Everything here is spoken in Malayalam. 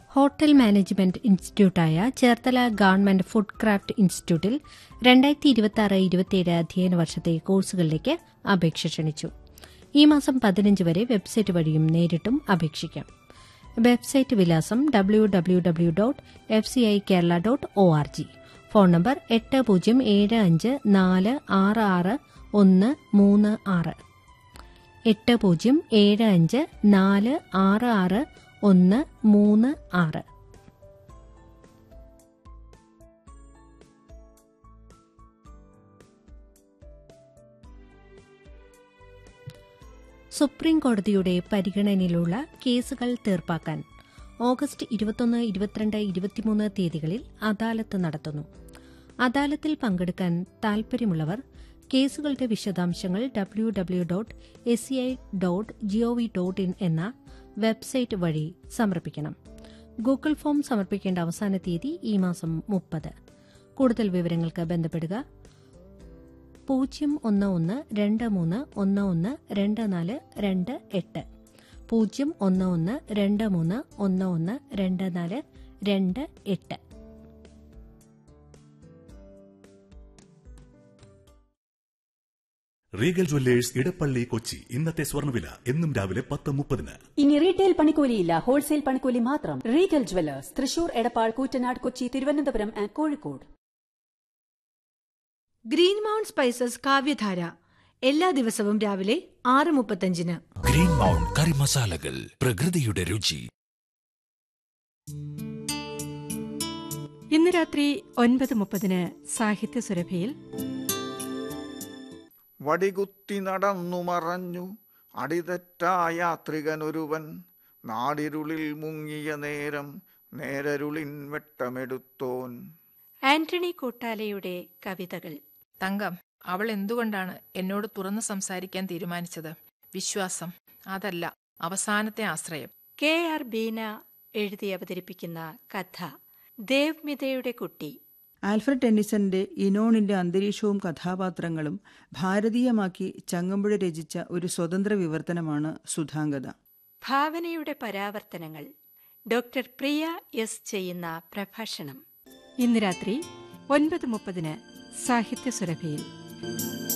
ഹോട്ടൽ മാനേജ്മെന്റ് ഇൻസ്റ്റിറ്റ്യൂട്ടായ ചേർത്തല ഗവൺമെന്റ് ഫുഡ് ക്രാഫ്റ്റ് ഇൻസ്റ്റിറ്റ്യൂട്ടിൽ രണ്ടായിരത്തി ഇരുപത്തി ആറ് ഇരുപത്തിയേഴ് അധ്യയന വർഷത്തെ കോഴ്സുകളിലേക്ക് അപേക്ഷ ക്ഷണിച്ചു ഈ മാസം പതിനഞ്ച് വരെ വെബ്സൈറ്റ് വഴിയും നേരിട്ടും അപേക്ഷിക്കാം വെബ്സൈറ്റ് വിലാസം W W W dot F C I Kerala dot O R G phone number എട്ട് പൂജ്യം ഏഴ് അഞ്ച് നാല് ആറ് ആറ് ഒന്ന് മൂന്ന് ആറ് എട്ട് പൂജ്യം ഏഴ് അഞ്ച് നാല് ആറ് ആറ് ഒന്ന് മൂന്ന് ആറ് സുപ്രീം കോടതിയുടെ പരിഗണനയിലുള്ള കേസുകൾ തീർപ്പാക്കാൻ ഓഗസ്റ്റ് ഇരുപത്തൊന്ന് ഇരുപത്തിരണ്ട് ഇരുപത്തിമൂന്ന് തീയതികളിൽ അദാലത്ത് നടത്തുന്നു അദാലത്തിൽ പങ്കെടുക്കാൻ താൽപര്യമുള്ളവർ കേസുകളുടെ വിശദാംശങ്ങൾ W W dot S C I dot GOV dot in എന്ന വെബ്സൈറ്റ് വഴി സമർപ്പിക്കണം ഗൂഗിൾ ഫോം സമർപ്പിക്കേണ്ട അവസാന തീയതി ഈ മാസം മുപ്പത് കൂടുതൽ വിവരങ്ങൾക്ക് ബന്ധപ്പെടുക പൂജ്യം ഒന്ന് ഒന്ന് രണ്ട് മൂന്ന് ഒന്ന് ഒന്ന് രണ്ട് നാല് രണ്ട് എട്ട് പൂജ്യം ഒന്ന് ഒന്ന് രണ്ട് മൂന്ന് ഒന്ന് ഒന്ന് രണ്ട് നാല് രണ്ട് എട്ട് റീഗൽ ജ്വല്ലേഴ്സ് ഇടപ്പള്ളി കൊച്ചി ഇന്നത്തെ സ്വർണ്ണവില എന്നും രാവിലെ പത്ത് മുപ്പതിന് ഇനി റീറ്റെയിൽ പണിക്കൂലിയില്ല ഹോൾസെയിൽ പണിക്കൂലി മാത്രം Regal Jewellers Thrissur Edappal Koottanad Kochi Thiruvananthapuram and Kozhikode Green Mount Spices Kavyadhara എല്ലാ ദിവസവും രാവിലെ ആറ് മുപ്പത്തഞ്ചിന് ഗ്രീൻ മൗണ്ട് കറി മസാലകൾ പ്രകൃതിയുടെ രുചി ഇന്ന് രാത്രി ഒൻപത് മുപ്പതിന് സാഹിത്യ സുരഭിയിൽ വടികുത്തി നടന്നു മറഞ്ഞു അടിതെറ്റാ യാത്രികനൊരുവൻ നാടിരുളിൽ മുങ്ങിയ നേരം നേരരുളിൻ വെട്ടമെടുത്തോൻ ആന്റണി കൂട്ടാലയുടെ കവിതകൾ തങ്കം അവൾ എന്തുകൊണ്ടാണ് എന്നോട് തുറന്നു സംസാരിക്കാൻ തീരുമാനിച്ചത് വിശ്വാസം അതല്ല അവസാനത്തെ ആശ്രയം കെ ആർ ബീന എഴുതി അവതരിപ്പിക്കുന്ന കഥ ദേവ്മിതയുടെ കുട്ടി ആൽഫ്രഡ് ടെന്നിസന്റെ ഇനോണിന്റെ അന്തരീക്ഷവും കഥാപാത്രങ്ങളും ഭാരതീയമാക്കി ചങ്ങമ്പുഴ രചിച്ച ഒരു സ്വതന്ത്ര വിവർത്തനമാണ് സുധാംഗത ഭാവനയുടെ പരാവർത്തനങ്ങൾ ഡോക്ടർ പ്രിയ എസ് ചെയ്യുന്ന പ്രഭാഷണം ഇന്ന് രാത്രി ഒൻപത് മുപ്പതിന് സാഹിത്യ സുരഭിയിൽ